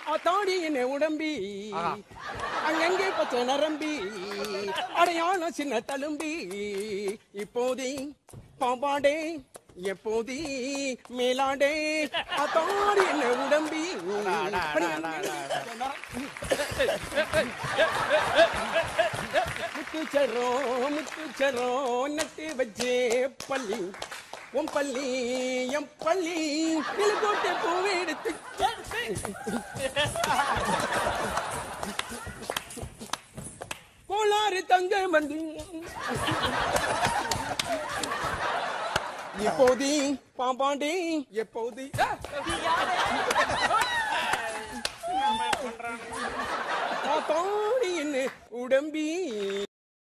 ஆத்தாடி என்ன உடம்பி அங்கங்கே பச்சை நரம்பி அடையாள சின்ன தழும்பி இப்போதே பாம்பாடே எப்போதி மேலாடே ஆத்தாடி என்ன உடம்பி முத்துச்சரோ முத்துச்சரோ நட்டு வச்சே பள்ளி உன் பள்ளி என் பள்ளி நிலக்கோட்டை பூவை எடுத்து கோளாறு தங்க வந்து இப்போதி பாம்பாண்டி எப்போதி ஆத்தாடி என்ன உடம்பி